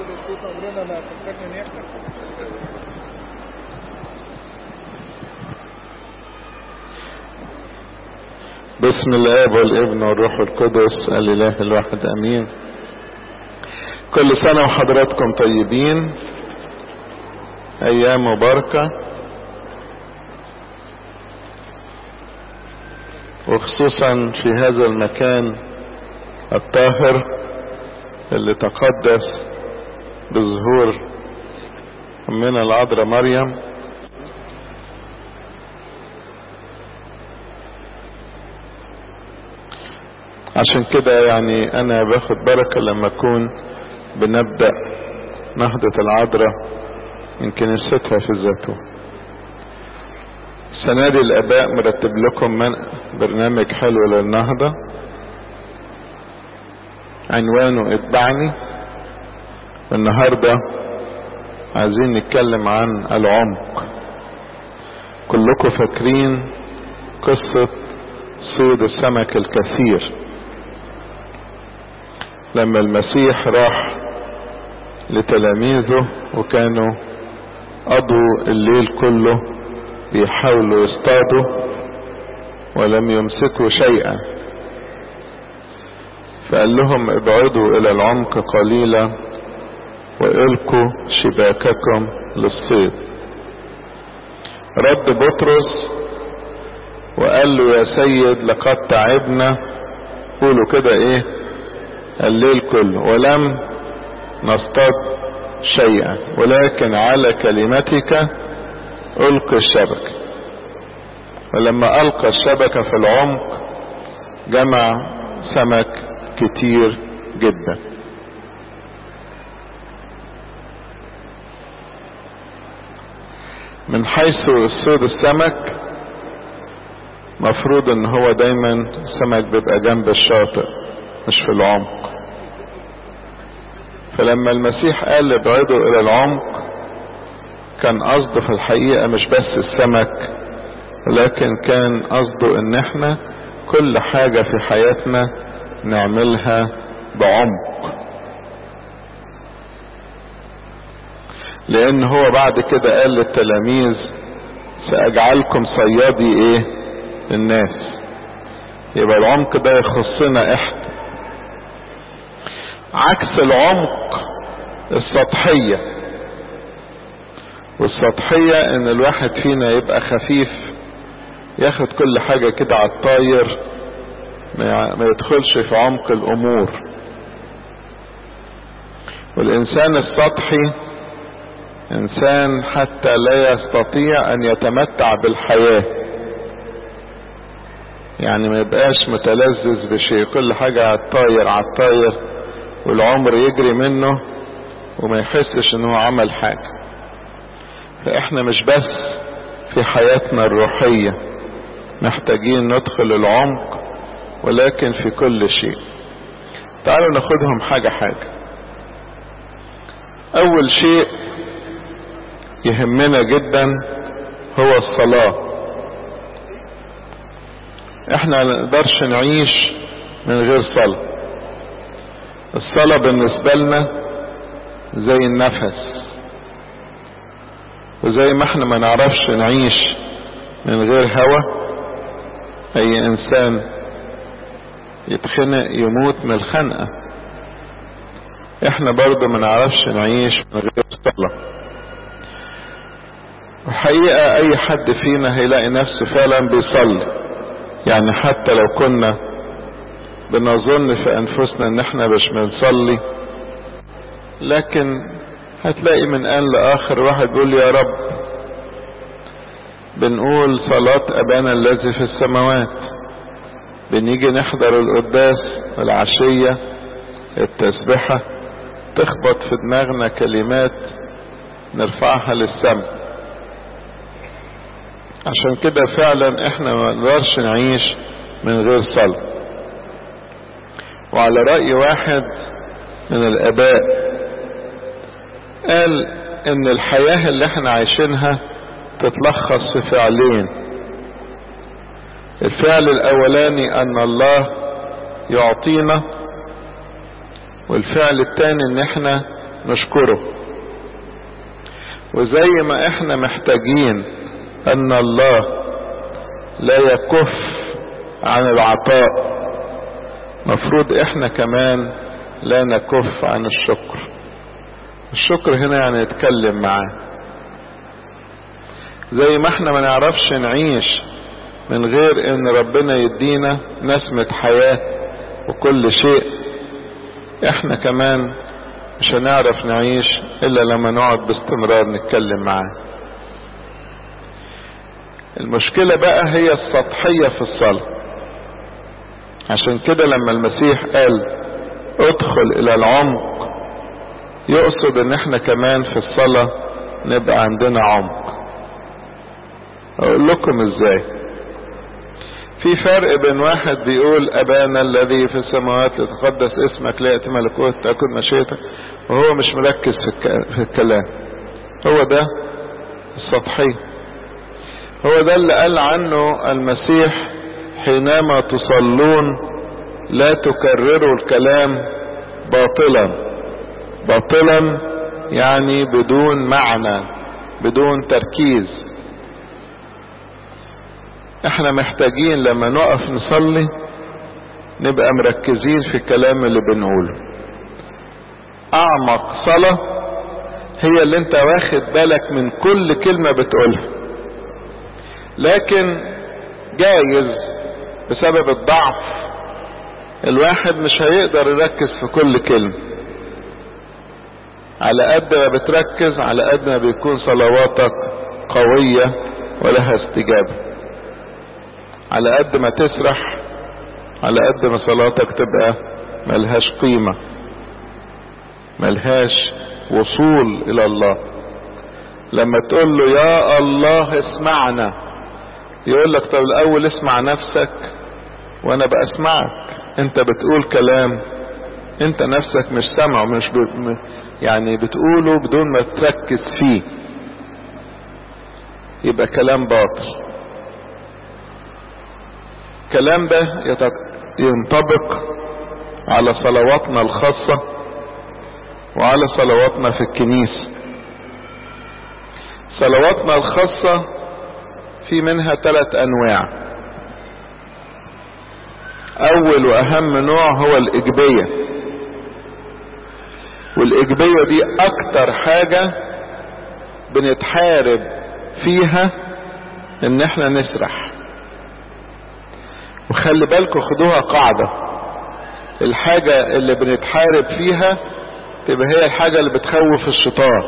صوت عمرنا ما فكرنا نحكي بسم الاب والابن والروح القدس الاله الواحد امين كل سنة وحضراتكم طيبين ايام مباركة وخصوصا في هذا المكان الطاهر اللي تقدس بظهور امنا العذراء مريم عشان كده يعني انا باخد بركة لما اكون بنبدأ نهضة العذراء من كنيستها في الزيتون السنة دي الاباء مرتب لكم من برنامج حلو للنهضة عنوانه اتبعني النهاردة عايزين نتكلم عن العمق كلكم فاكرين قصة صيد السمك الكثير لما المسيح راح لتلاميذه وكانوا قضوا الليل كله بيحاولوا يصطادوا ولم يمسكوا شيئا فقال لهم ابعدوا الى العمق قليلا والقوا شباككم للصيد رد بطرس وقال له يا سيد لقد تعبنا قولوا كده ايه الليل كله ولم نصطاد شيئا ولكن على كلمتك القي الشبكة ولما القى الشبكة في العمق جمع سمك كتير جدا من حيث صيد السمك مفروض ان هو دايما السمك بيبقى جنب الشاطئ مش في العمق فلما المسيح قال ابعدوا الى العمق كان قصده في الحقيقة مش بس السمك ولكن كان قصده ان احنا كل حاجة في حياتنا نعملها بعمق لان هو بعد كده قال للتلاميذ ساجعلكم صيادي ايه الناس يبقى العمق ده يخصنا احنا عكس العمق السطحية والسطحية ان الواحد فينا يبقى خفيف ياخد كل حاجة كده على الطاير ما يدخلش في عمق الامور والانسان السطحي انسان حتى لا يستطيع ان يتمتع بالحياة يعني ما يبقاش متلذذ بشيء كل حاجة على الطاير على الطاير والعمر يجري منه وما يحسش ان هو عمل حاجة فاحنا مش بس في حياتنا الروحية محتاجين ندخل العمق ولكن في كل شيء تعالوا ناخدهم حاجة حاجة اول شيء يهمنا جدا هو الصلاة احنا ما نقدرش نعيش من غير صلاة الصلاة بالنسبة لنا زي النفس وزي ما احنا ما نعرفش نعيش من غير هوا اي انسان يتخنق يموت من الخنقة احنا برضه ما نعرفش نعيش من غير صلاة الحقيقة اي حد فينا هيلاقي نفسه فعلا بيصلي يعني حتى لو كنا بنظن في انفسنا ان احنا مش بنصلي لكن هتلاقي من ان لاخر واحد بيقول يا رب بنقول صلاة ابانا الذي في السماوات بنيجي نحضر القداس العشية التسبحة تخبط في دماغنا كلمات نرفعها للسماء عشان كده فعلا احنا ما نقدرش نعيش من غير صلاة وعلى رأي واحد من الاباء قال ان الحياة اللي احنا عايشينها تتلخص في فعلين الفعل الاولاني ان الله يعطينا والفعل الثاني ان احنا نشكره وزي ما احنا محتاجين ان الله لا يكف عن العطاء مفروض احنا كمان لا نكف عن الشكر الشكر هنا يعني نتكلم معاه زي ما احنا ما نعرفش نعيش من غير ان ربنا يدينا نسمة حياة وكل شيء احنا كمان مش هنعرف نعيش الا لما نقعد باستمرار نتكلم معاه المشكلة بقى هي السطحية في الصلاة عشان كده لما المسيح قال ادخل الى العمق يقصد ان احنا كمان في الصلاة نبقى عندنا عمق اقول لكم ازاي في فرق بين واحد بيقول ابانا الذي في السماوات لتقدس اسمك ليأتي ملكوت تكن مشيئتك وهو مش مركز في, في الكلام هو ده السطحي هو ده اللي قال عنه المسيح حينما تصلون لا تكرروا الكلام باطلا باطلا يعني بدون معنى بدون تركيز احنا محتاجين لما نقف نصلي نبقى مركزين في الكلام اللي بنقوله اعمق صلاة هي اللي انت واخد بالك من كل كلمة بتقولها لكن جايز بسبب الضعف الواحد مش هيقدر يركز في كل كلمة على قد ما بتركز على قد ما بيكون صلواتك قوية ولها استجابة على قد ما تسرح على قد ما صلاتك تبقى ملهاش قيمة ملهاش وصول الى الله لما تقول له يا الله اسمعنا يقول لك طب الاول اسمع نفسك وانا بقى اسمعك انت بتقول كلام انت نفسك مش سامعه مش ب... يعني بتقوله بدون ما تركز فيه يبقى كلام باطل الكلام ده ينطبق على صلواتنا الخاصة وعلى صلواتنا في الكنيسة صلواتنا الخاصة في منها ثلاث انواع اول واهم نوع هو الاجبية والاجبية دي اكتر حاجة بنتحارب فيها ان احنا نسرح وخلي بالكم خدوها قاعدة الحاجة اللي بنتحارب فيها تبقى هي الحاجة اللي بتخوف الشيطان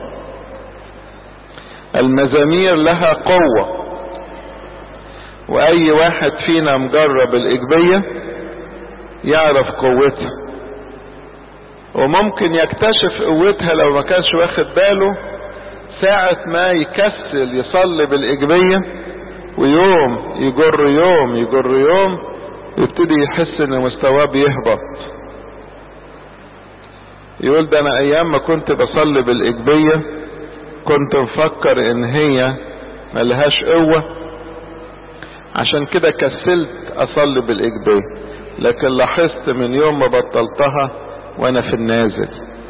المزامير لها قوة واي واحد فينا مجرب الاجبية يعرف قوتها وممكن يكتشف قوتها لو ما كانش واخد باله ساعة ما يكسل يصلي بالاجبية ويوم يجر يوم يجر يوم يبتدي يحس ان مستواه بيهبط يقول ده انا ايام ما كنت بصلي بالاجبية كنت مفكر ان هي ملهاش قوة عشان كده كسلت اصلي بالاجبية لكن لاحظت من يوم ما بطلتها وانا في النازل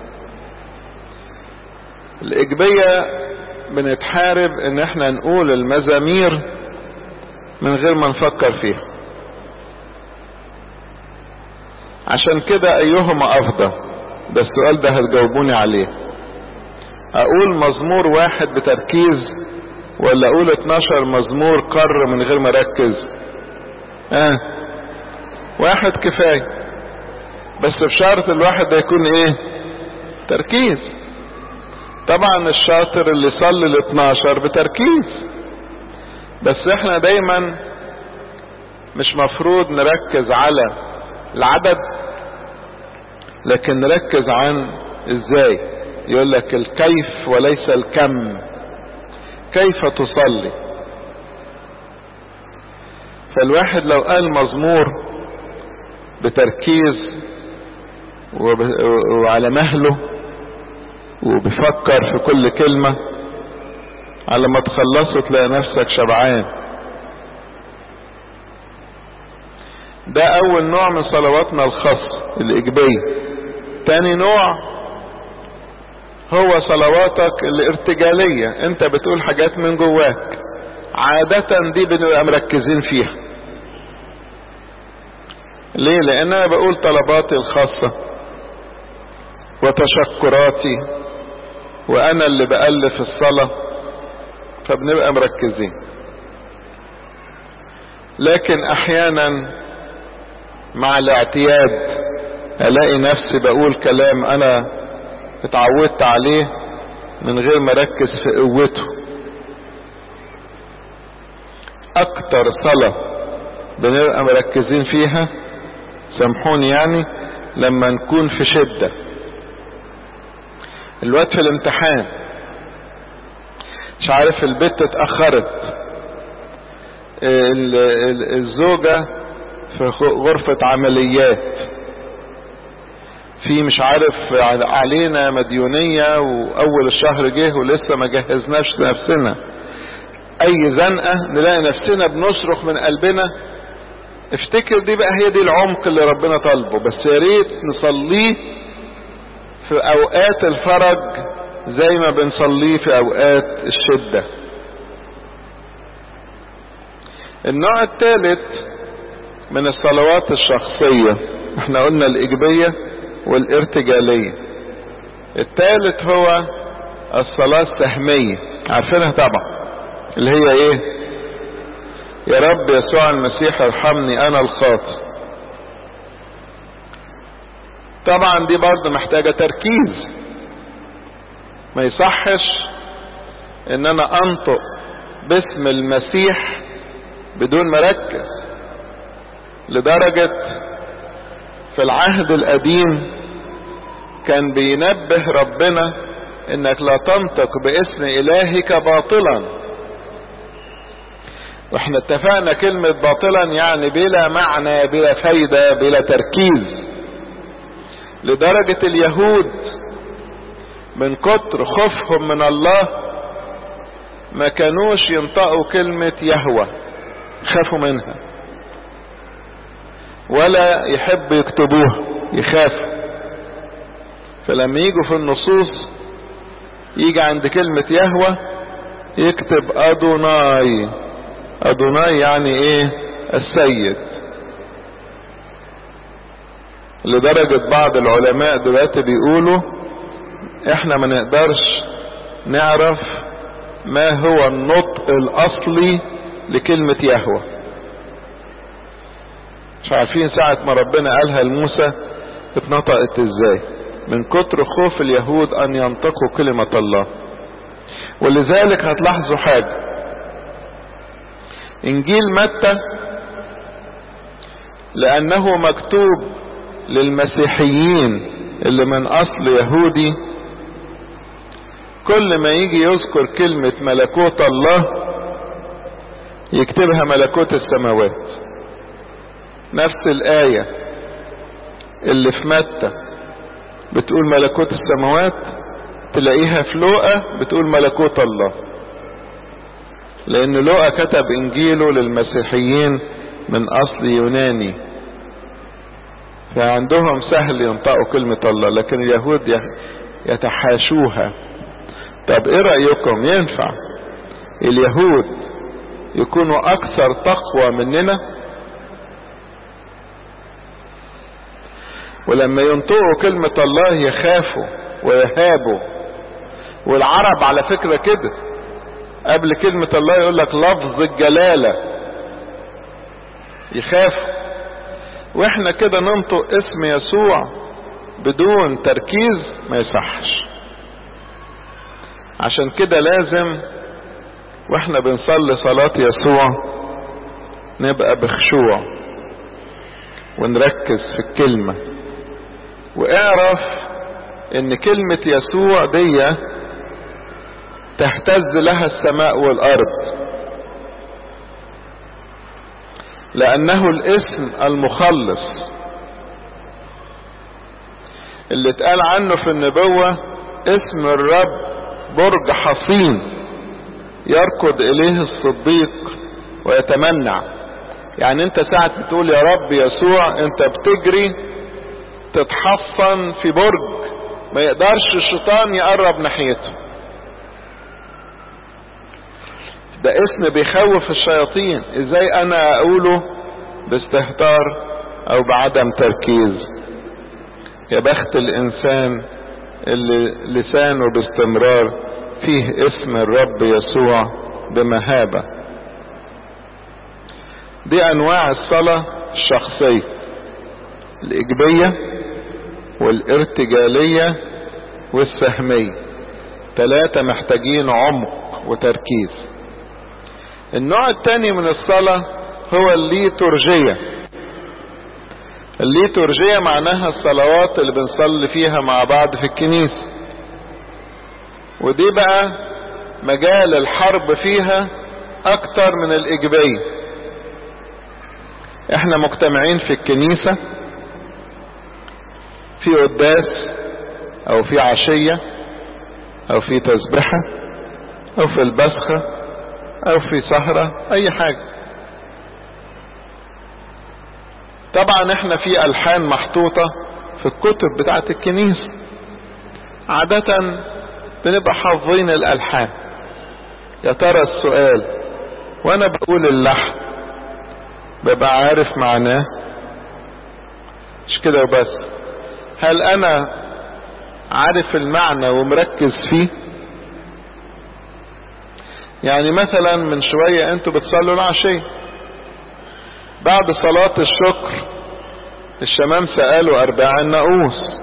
الاجبية بنتحارب ان احنا نقول المزامير من غير ما نفكر فيها عشان كده ايهما افضل ده السؤال ده هتجاوبوني عليه اقول مزمور واحد بتركيز ولا اقول 12 مزمور قر من غير ما اركز اه واحد كفاية بس بشرط الواحد ده يكون ايه تركيز طبعا الشاطر اللي يصلي ال 12 بتركيز بس احنا دايما مش مفروض نركز على العدد لكن نركز عن ازاي يقول لك الكيف وليس الكم كيف تصلي فالواحد لو قال مزمور بتركيز وعلى مهله وبيفكر في كل كلمة على ما تخلصه تلاقي نفسك شبعان ده اول نوع من صلواتنا الخاصة الايجابية تاني نوع هو صلواتك الارتجالية انت بتقول حاجات من جواك عادة دي بنبقى مركزين فيها ليه لان انا بقول طلباتي الخاصة وتشكراتي وانا اللي بألف الصلاة فبنبقى مركزين لكن احيانا مع الاعتياد الاقي نفسي بقول كلام انا اتعودت عليه من غير ما اركز في قوته اكتر صلاة بنبقى مركزين فيها سامحوني يعني لما نكون في شدة الوقت في الامتحان مش عارف البت اتأخرت الزوجة في غرفة عمليات في مش عارف علينا مديونية واول الشهر جه ولسه ما جهزناش نفسنا اي زنقة نلاقي نفسنا بنصرخ من قلبنا افتكر دي بقى هي دي العمق اللي ربنا طالبه بس يا ريت نصليه في اوقات الفرج زي ما بنصليه في اوقات الشدة النوع الثالث من الصلوات الشخصية احنا قلنا الايجابية والارتجالية الثالث هو الصلاة السهمية عارفينها طبعا اللي هي ايه يا رب يسوع المسيح ارحمني انا الخاطئ طبعا دي برضه محتاجة تركيز ما يصحش ان انا انطق باسم المسيح بدون مركز لدرجة في العهد القديم كان بينبه ربنا انك لا تنطق باسم الهك باطلا واحنا اتفقنا كلمة باطلا يعني بلا معنى بلا فايدة بلا تركيز لدرجة اليهود من كتر خوفهم من الله ما كانوش ينطقوا كلمة يهوى خافوا منها ولا يحب يكتبوها يخافوا فلما يجوا في النصوص يجي عند كلمة يهوى يكتب أدوناي أدوناي يعني إيه السيد لدرجة بعض العلماء دلوقتي بيقولوا احنا ما نقدرش نعرف ما هو النطق الأصلي لكلمة يهوى مش عارفين ساعة ما ربنا قالها لموسى اتنطقت ازاي من كتر خوف اليهود ان ينطقوا كلمة الله ولذلك هتلاحظوا حاجة انجيل متى لانه مكتوب للمسيحيين اللي من اصل يهودي كل ما يجي يذكر كلمة ملكوت الله يكتبها ملكوت السماوات نفس الآية اللي في متى بتقول ملكوت السماوات تلاقيها في لوقا بتقول ملكوت الله لأن لوقا كتب إنجيله للمسيحيين من أصل يوناني فعندهم سهل ينطقوا كلمة الله لكن اليهود يتحاشوها طب ايه رأيكم ينفع اليهود يكونوا اكثر تقوى مننا ولما ينطقوا كلمة الله يخافوا ويهابوا والعرب على فكرة كده قبل كلمة الله يقول لك لفظ الجلالة يخافوا واحنا كده ننطق اسم يسوع بدون تركيز ما يصحش عشان كده لازم واحنا بنصلي صلاة يسوع نبقى بخشوع ونركز في الكلمة واعرف ان كلمة يسوع دي تهتز لها السماء والارض لانه الاسم المخلص اللي اتقال عنه في النبوة اسم الرب برج حصين يركض اليه الصديق ويتمنع يعني انت ساعة بتقول يا رب يسوع انت بتجري تتحصن في برج ما يقدرش الشيطان يقرب ناحيته ده اسم بيخوف الشياطين ازاي انا اقوله باستهتار او بعدم تركيز يا بخت الانسان اللي لسانه باستمرار فيه اسم الرب يسوع بمهابة دي انواع الصلاة الشخصية الايجابية والارتجالية والسهمية ثلاثة محتاجين عمق وتركيز النوع الثاني من الصلاة هو الليتورجية الليتورجية معناها الصلوات اللي بنصلي فيها مع بعض في الكنيسة ودي بقى مجال الحرب فيها اكتر من الايجابية احنا مجتمعين في الكنيسة في قداس او في عشية او في تسبحة او في البسخة او في سهرة اي حاجة طبعا احنا في الحان محطوطة في الكتب بتاعت الكنيسة عادة بنبقى حافظين الالحان يا ترى السؤال وانا بقول اللحن ببقى عارف معناه مش كده وبس هل انا عارف المعنى ومركز فيه يعني مثلا من شوية انتوا بتصلوا العشية بعد صلاة الشكر الشمام سألوا أرباع النقوس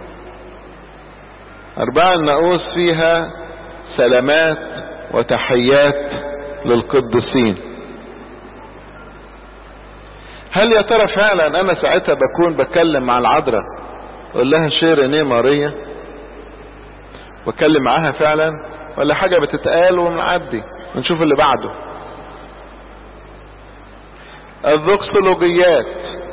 أرباع النقوس فيها سلامات وتحيات للقديسين هل يا ترى فعلا أنا ساعتها بكون بكلم مع العذراء أقول لها شير إنيه ماريا بكلم معاها فعلا ولا حاجة بتتقال ونعدي ونشوف اللي بعده الذوكسولوجيات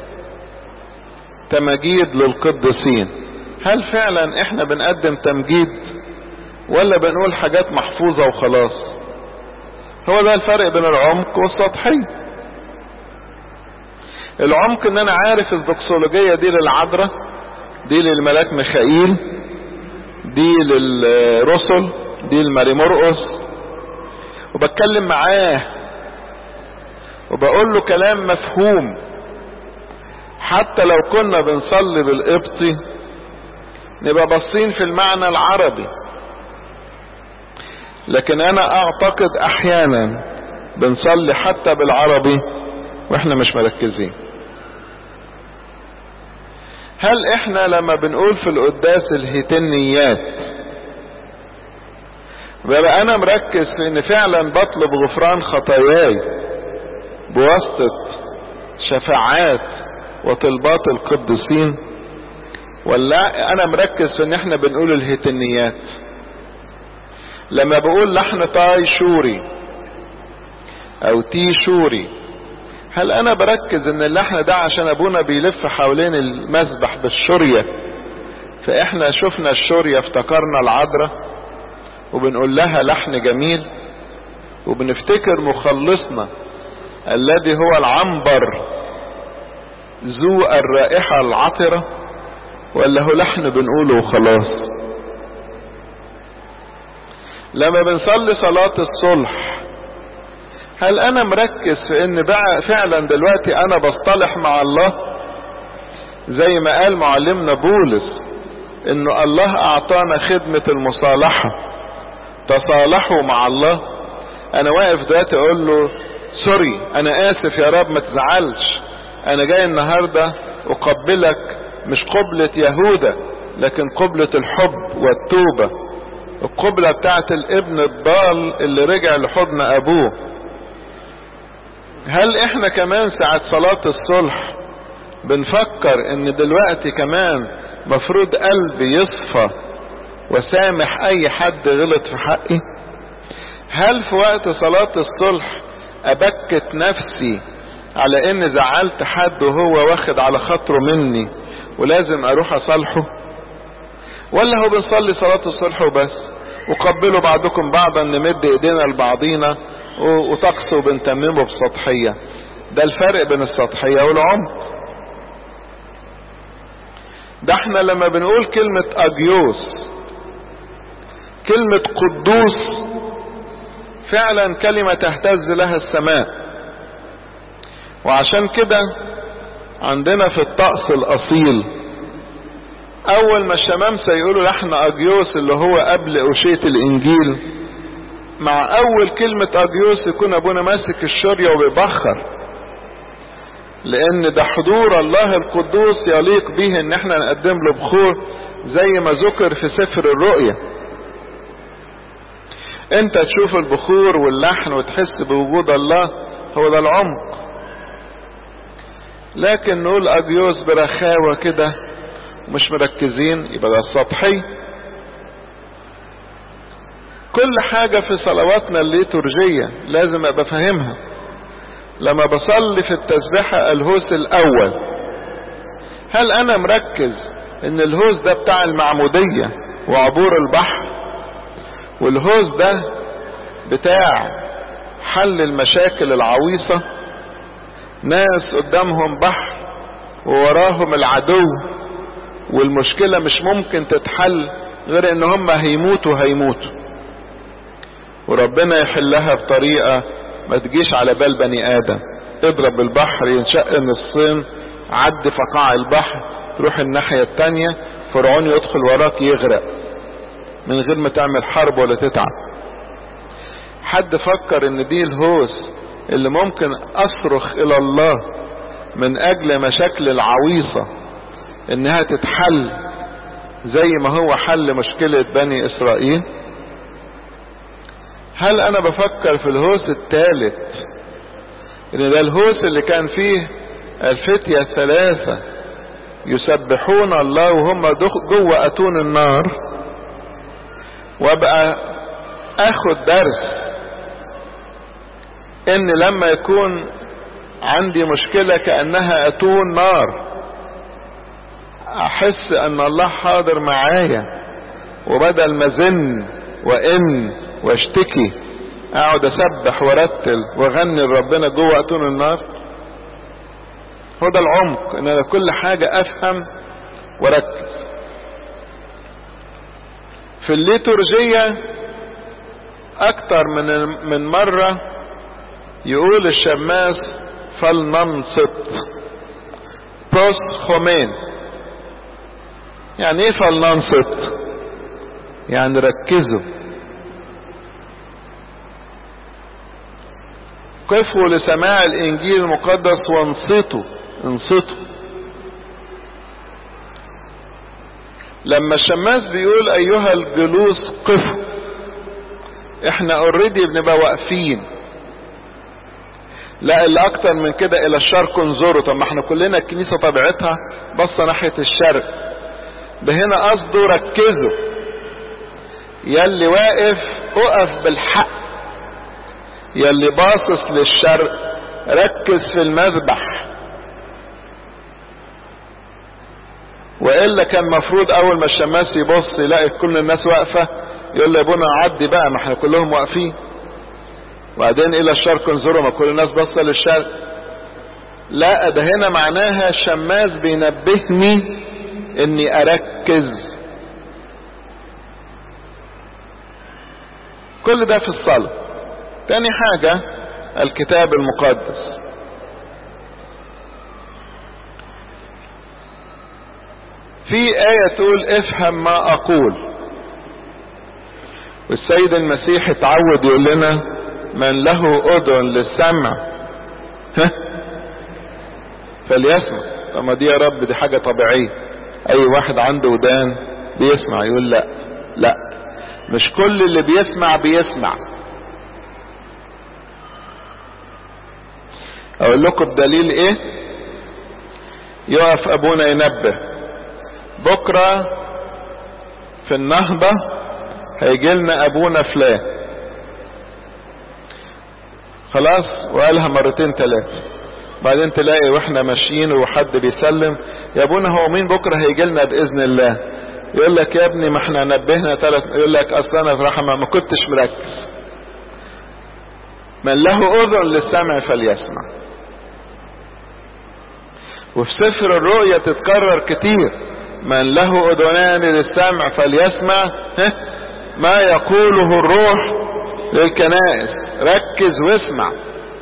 تمجيد للقديسين هل فعلا احنا بنقدم تمجيد ولا بنقول حاجات محفوظة وخلاص هو ده الفرق بين العمق والسطحية العمق ان انا عارف الذوكسولوجية دي للعذراء دي للملاك ميخائيل دي للرسل دي لماري مرقس وبتكلم معاه وبقول له كلام مفهوم حتى لو كنا بنصلي بالقبطي نبقى باصين في المعنى العربي لكن انا اعتقد احيانا بنصلي حتى بالعربي واحنا مش مركزين هل احنا لما بنقول في القداس الهتنيات ببقى انا مركز في ان فعلا بطلب غفران خطاياي بواسطة شفاعات وطلبات القديسين ولا انا مركز في ان احنا بنقول الهتنيات لما بقول لحن طاي شوري او تي شوري هل انا بركز ان اللحن ده عشان ابونا بيلف حوالين المسبح بالشورية فاحنا شفنا الشورية افتكرنا العذراء وبنقول لها لحن جميل وبنفتكر مخلصنا الذي هو العنبر ذو الرائحة العطرة ولا هو لحن بنقوله وخلاص لما بنصلي صلاة الصلح هل انا مركز في ان بقى فعلا دلوقتي انا بصطلح مع الله زي ما قال معلمنا بولس انه الله اعطانا خدمة المصالحة تصالحوا مع الله انا واقف دلوقتي اقول له سوري انا اسف يا رب ما تزعلش انا جاي النهاردة اقبلك مش قبلة يهوذا لكن قبلة الحب والتوبة القبلة بتاعت الابن الضال اللي رجع لحضن ابوه هل احنا كمان ساعة صلاة الصلح بنفكر ان دلوقتي كمان مفروض قلبي يصفى وسامح اي حد غلط في حقي هل في وقت صلاة الصلح ابكت نفسي على ان زعلت حد وهو واخد على خاطره مني ولازم اروح اصالحه ولا هو بنصلي صلاة الصلح وبس وقبلوا بعضكم بعضا نمد ايدينا لبعضينا وطقس وبنتممه بسطحية ده الفرق بين السطحية والعمق ده احنا لما بنقول كلمة اجيوس كلمة قدوس فعلا كلمة تهتز لها السماء وعشان كده عندنا في الطقس الاصيل اول ما الشمامسة يقولوا لحن اجيوس اللي هو قبل اشية الانجيل مع اول كلمة اجيوس يكون ابونا ماسك الشرية وبيبخر لان ده حضور الله القدوس يليق به ان احنا نقدم له بخور زي ما ذكر في سفر الرؤيا انت تشوف البخور واللحن وتحس بوجود الله هو ده العمق لكن نقول اجيوس برخاوة كده مش مركزين يبقى ده السطحي كل حاجة في صلواتنا الليتورجية لازم ابقى فاهمها لما بصلي في التسبيحة الهوس الاول هل انا مركز ان الهوس ده بتاع المعمودية وعبور البحر والهوس ده بتاع حل المشاكل العويصة ناس قدامهم بحر ووراهم العدو والمشكلة مش ممكن تتحل غير ان هم هيموتوا هيموتوا وربنا يحلها بطريقة ما تجيش على بال بني ادم اضرب البحر ينشق نصين عد فقاع البحر تروح الناحية التانية فرعون يدخل وراك يغرق من غير ما تعمل حرب ولا تتعب حد فكر ان دي الهوس اللي ممكن اصرخ الى الله من اجل مشاكل العويصة انها تتحل زي ما هو حل مشكلة بني اسرائيل هل انا بفكر في الهوس الثالث ان ده الهوس اللي كان فيه الفتية الثلاثة يسبحون الله وهم جوه اتون النار وابقى اخد درس ان لما يكون عندي مشكلة كأنها اتون نار احس ان الله حاضر معايا وبدل ما زن وان واشتكي اقعد اسبح وارتل واغني لربنا جوه اتون النار هو ده العمق ان انا كل حاجة افهم واركز في الليتورجية اكتر من من مرة يقول الشماس فلننصت بروس خومين يعني ايه فلننصت يعني ركزوا قفوا لسماع الانجيل المقدس وانصتوا انصتوا لما الشماس بيقول ايها الجلوس قفوا احنا اوريدي بنبقى واقفين لا اللي اكتر من كده الى الشرق انظروا طب ما احنا كلنا الكنيسة طبيعتها بصة ناحية الشرق ده هنا قصده ركزوا يلي واقف اقف بالحق يلي باصص للشرق ركز في المذبح والا كان مفروض اول ما الشماس يبص يلاقي كل الناس واقفة يقول له يا ابونا عدي بقى ما احنا كلهم واقفين وبعدين الى الشرق انظروا ما كل الناس باصه للشرق لا ده هنا معناها الشماس بينبهني اني اركز كل ده في الصلاة تاني حاجة الكتاب المقدس في آية تقول افهم ما أقول والسيد المسيح اتعود يقول لنا من له أذن للسمع ها فليسمع طب ما دي يا رب دي حاجة طبيعية أي واحد عنده ودان بيسمع يقول لا لا مش كل اللي بيسمع بيسمع اقول لكم بدليل ايه يقف ابونا ينبه بكرة في النهضة هيجي لنا ابونا فلان خلاص وقالها مرتين ثلاثة بعدين تلاقي واحنا ماشيين وحد بيسلم يا ابونا هو مين بكرة هيجي لنا باذن الله يقول لك يا ابني ما احنا نبهنا ثلاث يقول لك اصل انا بصراحه ما كنتش مركز من له اذن للسمع فليسمع وفي سفر الرؤيا تتكرر كتير من له اذنان للسمع فليسمع ما يقوله الروح للكنائس ركز واسمع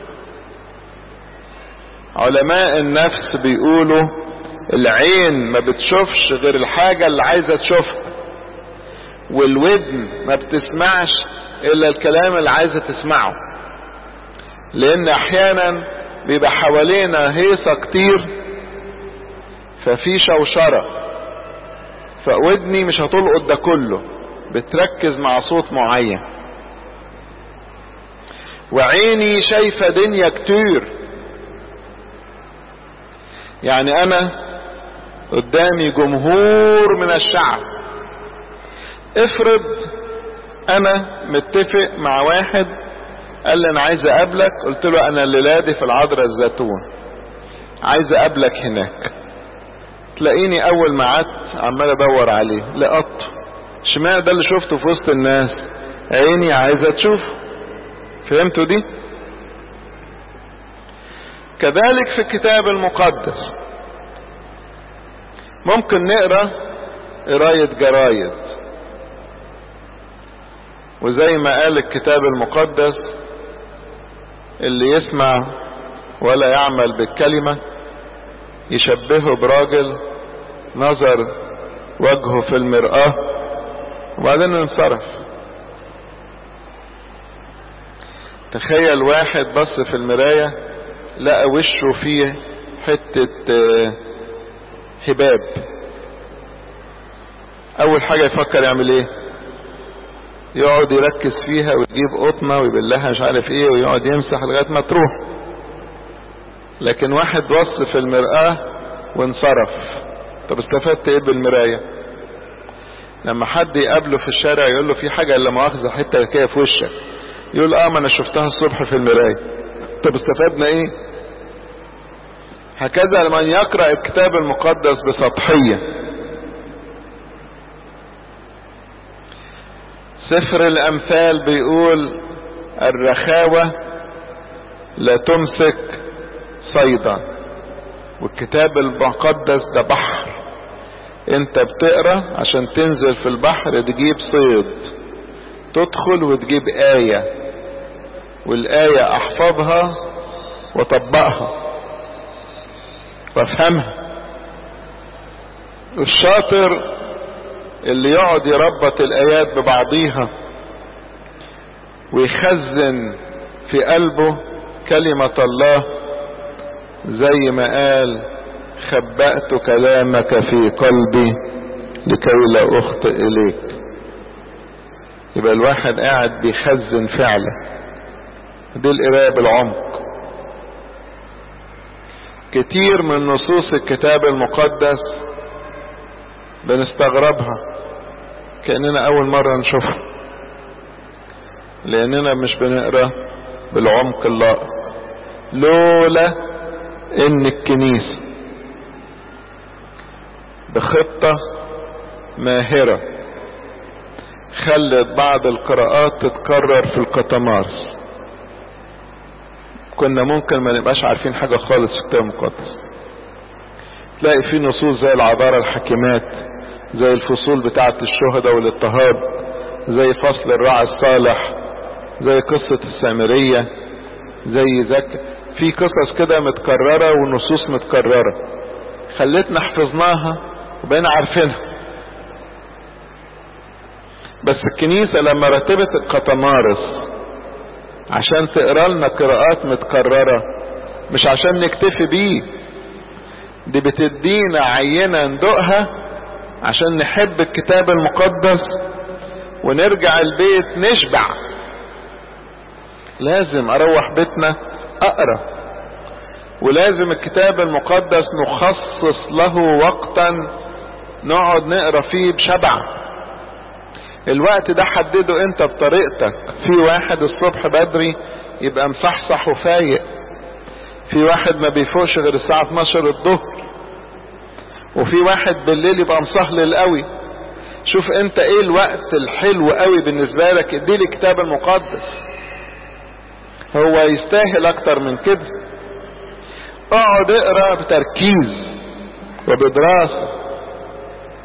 علماء النفس بيقولوا العين ما بتشوفش غير الحاجة اللي عايزة تشوفها والودن ما بتسمعش الا الكلام اللي عايزة تسمعه لان احيانا بيبقى حوالينا هيصة كتير ففي شوشرة فودني مش هتلقط ده كله بتركز مع صوت معين وعيني شايفة دنيا كتير يعني انا قدامي جمهور من الشعب افرض انا متفق مع واحد قال لي انا عايز اقابلك قلت له انا الليله دي في العذراء الزيتون عايز اقابلك هناك تلاقيني اول ما قعدت عمال ادور عليه لقطته اشمعنى ده اللي شفته في وسط الناس عيني عايزه تشوف فهمتوا دي كذلك في الكتاب المقدس ممكن نقرا قرايه جرايد وزي ما قال الكتاب المقدس اللي يسمع ولا يعمل بالكلمة يشبهه براجل نظر وجهه في المرآة وبعدين انصرف تخيل واحد بص في المراية لقى وشه فيه حتة حباب اول حاجة يفكر يعمل ايه يقعد يركز فيها ويجيب قطنة ويبلها مش عارف ايه ويقعد يمسح لغاية ما تروح لكن واحد بص في المرآة وانصرف طب استفدت ايه بالمراية لما حد يقابله في الشارع يقول له في حاجة الا مؤاخذة حتة كده في وشك يقول اه ما انا شفتها الصبح في المراية طب استفدنا ايه هكذا لمن يقرأ الكتاب المقدس بسطحية سفر الامثال بيقول الرخاوة لا تمسك صيدا والكتاب المقدس ده بحر انت بتقرا عشان تنزل في البحر تجيب صيد تدخل وتجيب آية والآية احفظها وطبقها وافهمها الشاطر اللي يقعد يربط الايات ببعضيها ويخزن في قلبه كلمة الله زي ما قال خبأت كلامك في قلبي لكي لا اخطئ اليك يبقى الواحد قاعد بيخزن فعلا دي القرايه بالعمق كتير من نصوص الكتاب المقدس بنستغربها كأننا أول مرة نشوفها لأننا مش بنقرأ بالعمق اللائق لولا إن الكنيسة بخطة ماهرة خلت بعض القراءات تتكرر في القطمارس كنا ممكن ما نبقاش عارفين حاجة خالص في الكتاب المقدس تلاقي في نصوص زي العذارى الحكيمات زي الفصول بتاعة الشهداء والاضطهاد زي فصل الراعي الصالح زي قصة السامرية زي ذاك في قصص كده متكررة ونصوص متكررة خلتنا حفظناها وبقينا عارفينها بس الكنيسة لما رتبت القطمارس عشان تقرا لنا قراءات متكررة مش عشان نكتفي بيه دي بتدينا عينة ندوقها عشان نحب الكتاب المقدس ونرجع البيت نشبع لازم اروح بيتنا اقرا ولازم الكتاب المقدس نخصص له وقتا نقعد نقرا فيه بشبع الوقت ده حدده انت بطريقتك في واحد الصبح بدري يبقى مصحصح وفايق في واحد ما بيفوقش غير الساعة 12 الظهر وفي واحد بالليل يبقى مصهلل قوي شوف انت ايه الوقت الحلو قوي بالنسبة لك ادي لي الكتاب المقدس هو يستاهل اكتر من كده اقعد اقرا بتركيز وبدراسة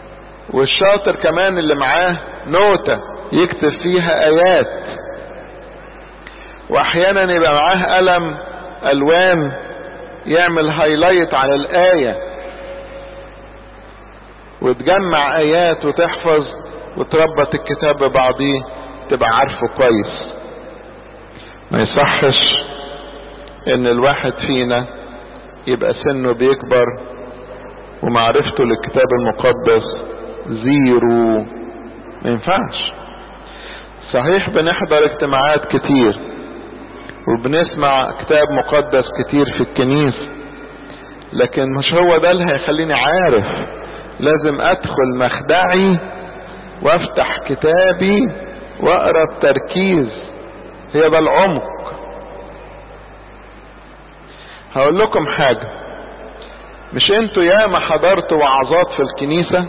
والشاطر كمان اللي معاه نوتة يكتب فيها ايات واحيانا يبقى معاه قلم الوان يعمل هايلايت على الايه وتجمع ايات وتحفظ وتربط الكتاب ببعضيه تبقى عارفه كويس ما يصحش ان الواحد فينا يبقى سنه بيكبر ومعرفته للكتاب المقدس زيرو ما ينفعش صحيح بنحضر اجتماعات كتير وبنسمع كتاب مقدس كتير في الكنيسة لكن مش هو ده اللي هيخليني عارف لازم ادخل مخدعي وافتح كتابي واقرا بتركيز هي ده العمق هقول لكم حاجة مش انتوا ياما حضرتوا وعظات في الكنيسة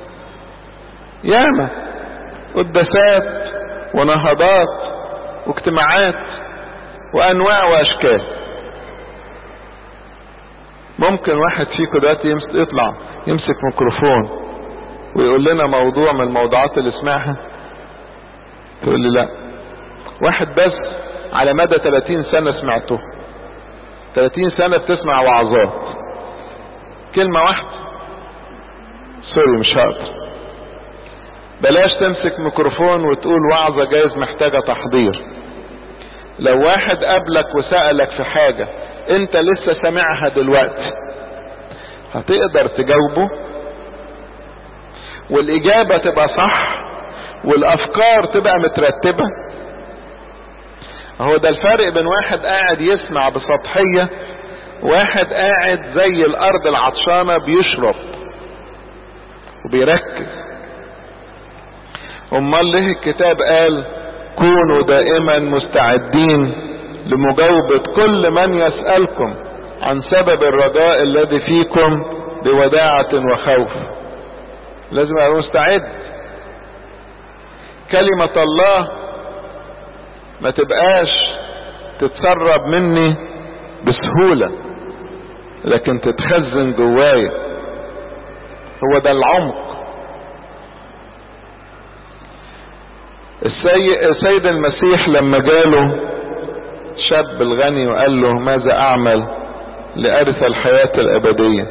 ياما قداسات ونهضات واجتماعات وانواع واشكال ممكن واحد فيكم دلوقتي يطلع يمسك ميكروفون ويقول لنا موضوع من الموضوعات اللي سمعها تقول لي لا واحد بس على مدى 30 سنة سمعته 30 سنة بتسمع وعظات كلمة واحدة سوري مش هقدر بلاش تمسك ميكروفون وتقول وعظة جايز محتاجة تحضير لو واحد قابلك وسألك في حاجة انت لسه سامعها دلوقتي هتقدر تجاوبه والاجابة تبقى صح والافكار تبقى مترتبة هو ده الفرق بين واحد قاعد يسمع بسطحية واحد قاعد زي الارض العطشانة بيشرب وبيركز امال ليه الكتاب قال كونوا دائما مستعدين لمجاوبة كل من يسألكم عن سبب الرجاء الذي فيكم بوداعة وخوف لازم ابقى مستعد كلمة الله ما تبقاش تتسرب مني بسهولة لكن تتخزن جوايا هو ده العمق السيد المسيح لما جاله شاب الغني وقال له ماذا اعمل لارث الحياة الابدية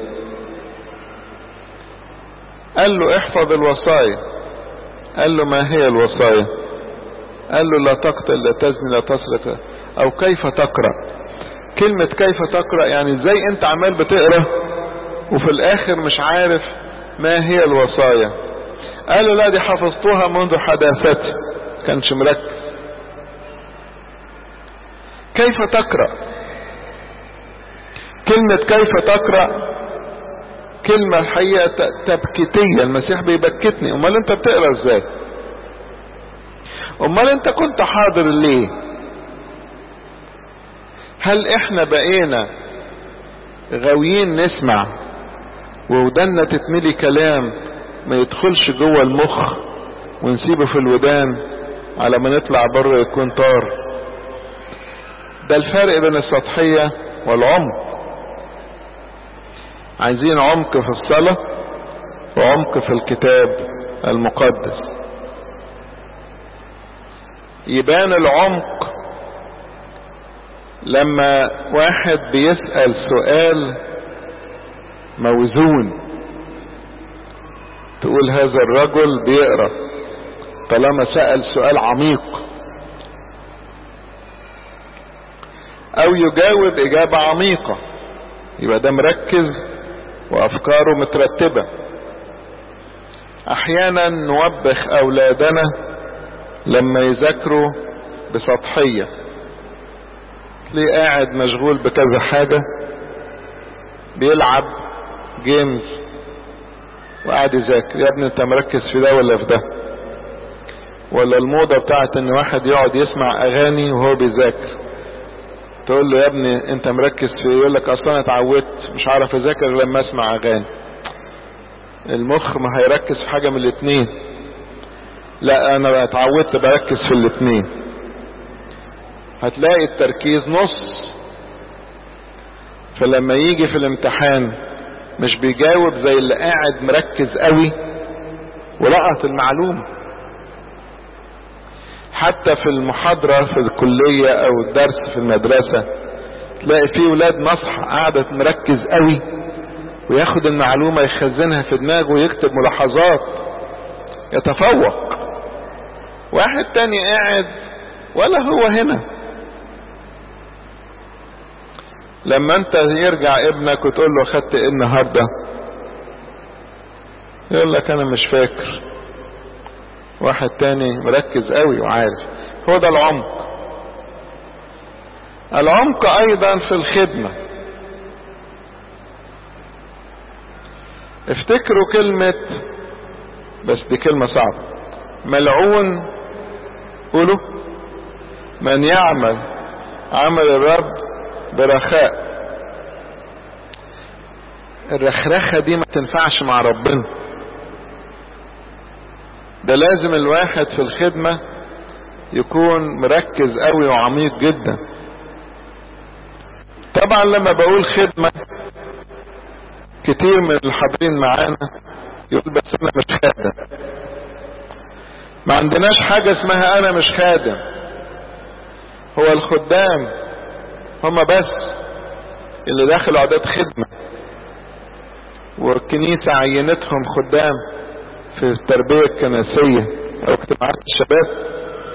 قال له احفظ الوصايا قال له ما هي الوصايا قال له لا تقتل لا تزني لا تسرق او كيف تقرأ كلمة كيف تقرأ يعني ازاي انت عمال بتقرأ وفي الاخر مش عارف ما هي الوصايا قال له لا دي حفظتها منذ حداثتي كانش مركز كيف تقرأ كلمة كيف تقرأ كلمة الحقيقة تبكيتية المسيح بيبكتني امال انت بتقرأ ازاي امال انت كنت حاضر ليه هل احنا بقينا غاويين نسمع وودنا تتملي كلام ما يدخلش جوه المخ ونسيبه في الودان على ما نطلع بره يكون طار ده الفرق بين السطحية والعمق عايزين عمق في الصلاة وعمق في الكتاب المقدس يبان العمق لما واحد بيسأل سؤال موزون تقول هذا الرجل بيقرأ طالما سأل سؤال عميق او يجاوب اجابة عميقة يبقى ده مركز وافكاره مترتبة احيانا نوبخ اولادنا لما يذاكروا بسطحية تلاقيه قاعد مشغول بكذا حاجة بيلعب جيمز وقاعد يذاكر يا ابني انت مركز في ده ولا في ده ولا الموضة بتاعت ان واحد يقعد يسمع اغاني وهو بيذاكر تقول له يا ابني انت مركز في يقول لك اصلا اتعودت مش عارف اذاكر لما اسمع اغاني المخ ما هيركز في حاجة من الاتنين لا انا اتعودت بركز في الاتنين هتلاقي التركيز نص فلما يجي في الامتحان مش بيجاوب زي اللي قاعد مركز قوي ولقط المعلومة حتى في المحاضرة في الكلية او الدرس في المدرسة تلاقي في ولاد نصح قاعدة مركز قوي وياخد المعلومة يخزنها في دماغه ويكتب ملاحظات يتفوق واحد تاني قاعد ولا هو هنا لما انت يرجع ابنك وتقول له خدت ايه النهارده يقول لك انا مش فاكر واحد تاني مركز قوي وعارف هو ده العمق العمق ايضا في الخدمة افتكروا كلمة بس دي كلمة صعبة ملعون قولوا من يعمل عمل الرب برخاء الرخرخة دي ما تنفعش مع ربنا ده لازم الواحد في الخدمة يكون مركز قوي وعميق جدا طبعا لما بقول خدمة كتير من الحاضرين معانا يقول بس انا مش خادم ما عندناش حاجة اسمها انا مش خادم هو الخدام هما بس اللي داخلوا عدد خدمة والكنيسة عينتهم خدام في التربية الكنسية او اجتماعات الشباب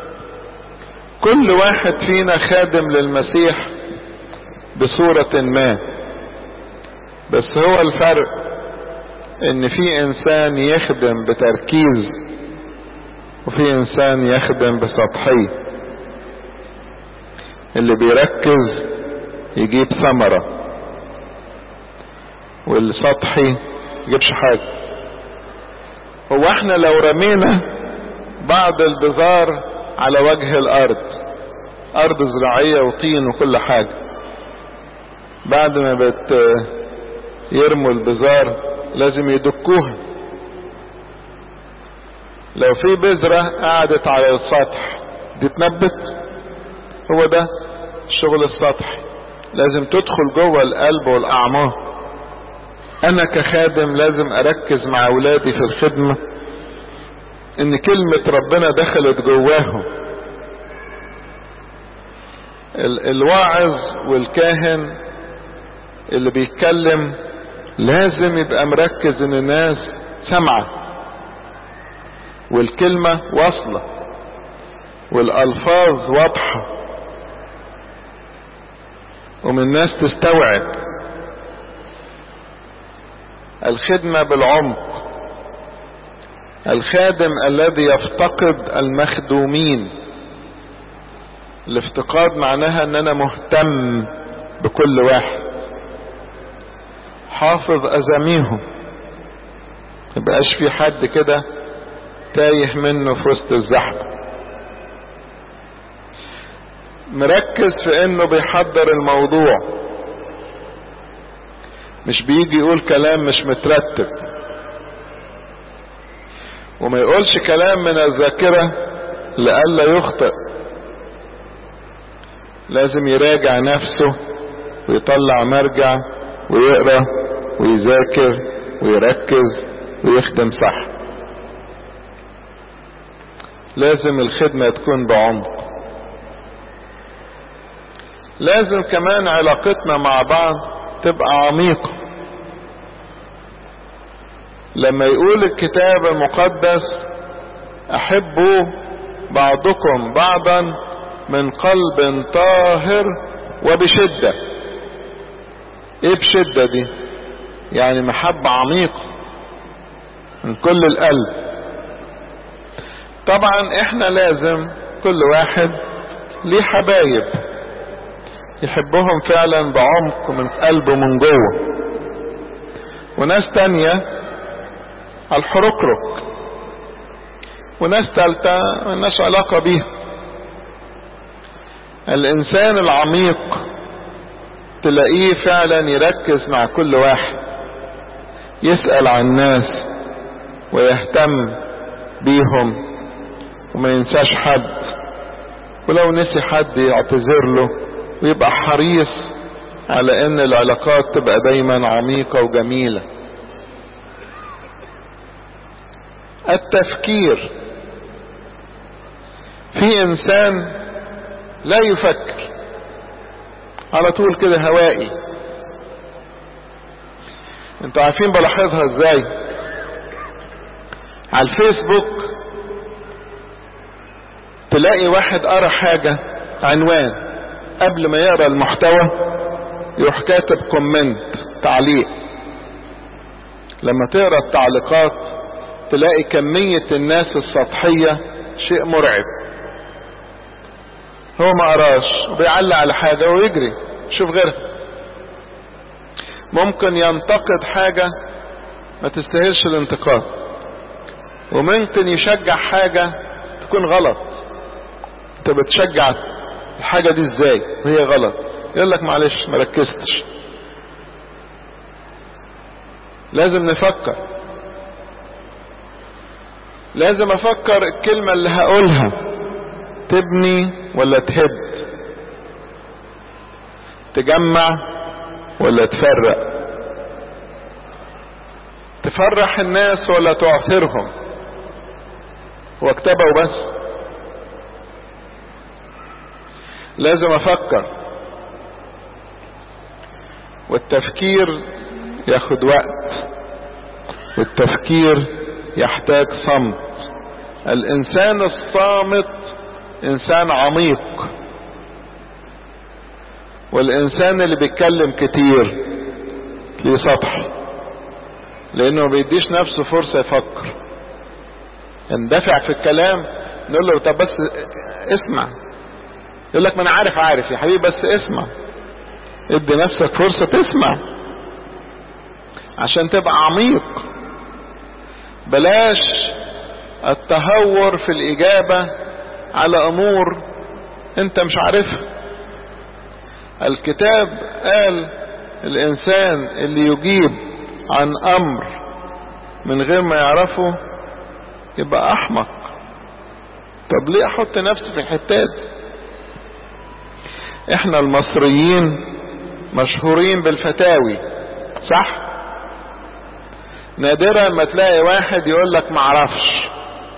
كل واحد فينا خادم للمسيح بصورة ما بس هو الفرق ان في انسان يخدم بتركيز وفي انسان يخدم بسطحية اللي بيركز يجيب ثمرة والسطحي يجيبش حاجة هو احنا لو رمينا بعض البذار على وجه الارض ارض زراعية وطين وكل حاجة بعد ما بت يرموا البذار لازم يدكوها لو في بذرة قعدت على السطح دي تنبت هو ده الشغل السطحي لازم تدخل جوه القلب والاعماق انا كخادم لازم اركز مع اولادي في الخدمة ان كلمة ربنا دخلت جواهم الواعظ والكاهن اللي بيتكلم لازم يبقى مركز ان الناس سمعة والكلمة واصلة والالفاظ واضحة ومن الناس تستوعب الخدمة بالعمق الخادم الذي يفتقد المخدومين الافتقاد معناها ان انا مهتم بكل واحد حافظ ازاميهم ميبقاش في حد كده تايه منه في وسط الزحمه مركز في انه بيحضر الموضوع مش بيجي يقول كلام مش مترتب وما يقولش كلام من الذاكرة لئلا يخطئ لازم يراجع نفسه ويطلع مرجع ويقرا ويذاكر ويركز ويخدم صح لازم الخدمة تكون بعمق لازم كمان علاقتنا مع بعض تبقى عميقة لما يقول الكتاب المقدس احبوا بعضكم بعضا من قلب طاهر وبشدة ايه بشدة دي يعني محبة عميقة من كل القلب طبعا احنا لازم كل واحد ليه حبايب يحبهم فعلا بعمق من قلبه من جوه وناس تانية على الحركرك وناس تالتة ملناش علاقة بيها الانسان العميق تلاقيه فعلا يركز مع كل واحد يسأل عن الناس ويهتم بيهم وما ينساش حد ولو نسي حد يعتذر له ويبقى حريص على ان العلاقات تبقى دايما عميقة وجميلة التفكير في انسان لا يفكر على طول كده هوائي انتوا عارفين بلاحظها ازاي على الفيسبوك تلاقي واحد قرا حاجة عنوان قبل ما يقرا المحتوى يروح كاتب كومنت تعليق لما تقرا التعليقات تلاقي كمية الناس السطحية شيء مرعب هو ما قراش وبيعلق على حاجة ويجري شوف غيرها ممكن ينتقد حاجة ما تستاهلش الانتقاد وممكن يشجع حاجة تكون غلط انت بتشجع الحاجة دي ازاي وهي غلط يقول لك معلش ما ركزتش لازم نفكر لازم افكر الكلمة اللي هقولها تبني ولا تهد تجمع ولا تفرق تفرح الناس ولا تعثرهم هو كتابه وبس لازم افكر والتفكير ياخد وقت والتفكير يحتاج صمت الانسان الصامت انسان عميق والانسان اللي بيتكلم كتير ليه سطح لانه ما بيديش نفسه فرصة يفكر يندفع في الكلام نقول له طب بس اسمع يقول لك ما انا عارف عارف يا حبيبي بس اسمع ادي نفسك فرصة تسمع عشان تبقى عميق بلاش التهور في الاجابة على امور انت مش عارفها الكتاب قال الانسان اللي يجيب عن امر من غير ما يعرفه يبقى احمق طب ليه احط نفسي في الحتات احنا المصريين مشهورين بالفتاوي صح نادرا ما تلاقي واحد يقول لك معرفش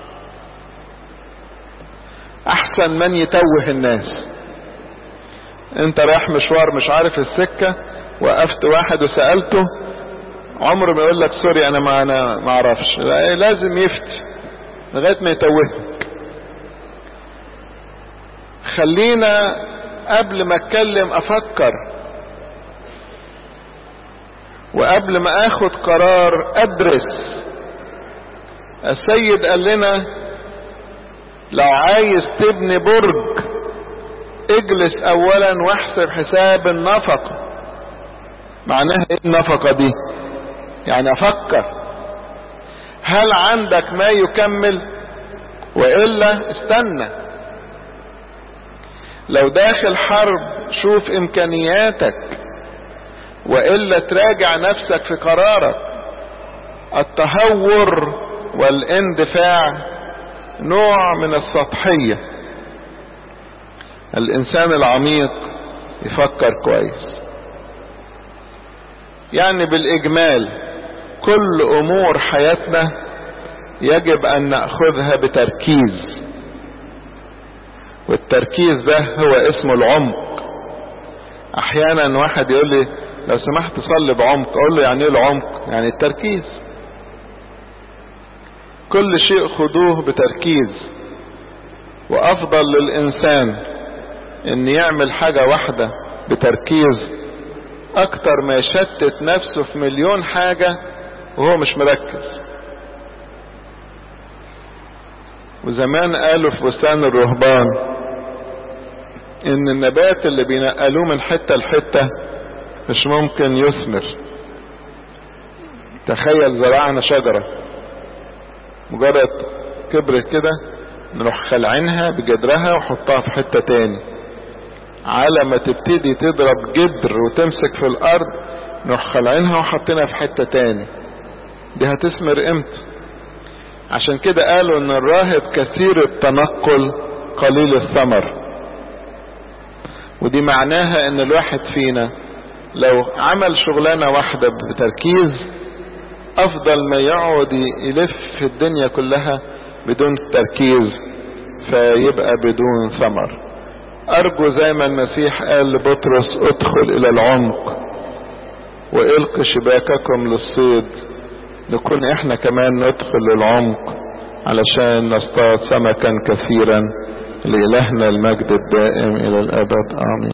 احسن من يتوه الناس انت رايح مشوار مش عارف السكة وقفت واحد وسألته عمره ما يقول لك سوري انا ما انا ما اعرفش لازم يفتي لغايه ما يتوهك خلينا قبل ما اتكلم افكر وقبل ما اخد قرار ادرس السيد قال لنا لو عايز تبني برج اجلس اولا واحسب حساب النفقة معناها ايه النفقة دي يعني افكر هل عندك ما يكمل والا استنى لو داخل حرب شوف امكانياتك والا تراجع نفسك في قرارك التهور والاندفاع نوع من السطحية الانسان العميق يفكر كويس يعني بالاجمال كل امور حياتنا يجب ان ناخذها بتركيز والتركيز ده هو اسمه العمق احيانا واحد يقول لي لو سمحت صلي بعمق اقول له يعني ايه العمق يعني التركيز كل شيء خدوه بتركيز وافضل للانسان ان يعمل حاجة واحدة بتركيز اكتر ما يشتت نفسه في مليون حاجة وهو مش مركز وزمان قالوا في بستان الرهبان ان النبات اللي بينقلوه من حتة لحتة مش ممكن يثمر تخيل زرعنا شجرة مجرد كبرت كده نروح خلعينها بجدرها وحطها في حتة تاني على ما تبتدي تضرب جدر وتمسك في الارض نروح خلعينها وحطينها في حتة تاني دي هتثمر امتى عشان كده قالوا ان الراهب كثير التنقل قليل الثمر ودي معناها ان الواحد فينا لو عمل شغلانة واحدة بتركيز افضل ما يقعد يلف في الدنيا كلها بدون تركيز فيبقى بدون ثمر ارجو زي ما المسيح قال لبطرس ادخل الى العمق والق شباككم للصيد نكون احنا كمان ندخل للعمق علشان نصطاد سمكا كثيرا لإلهنا المجد الدائم إلى الأبد آمين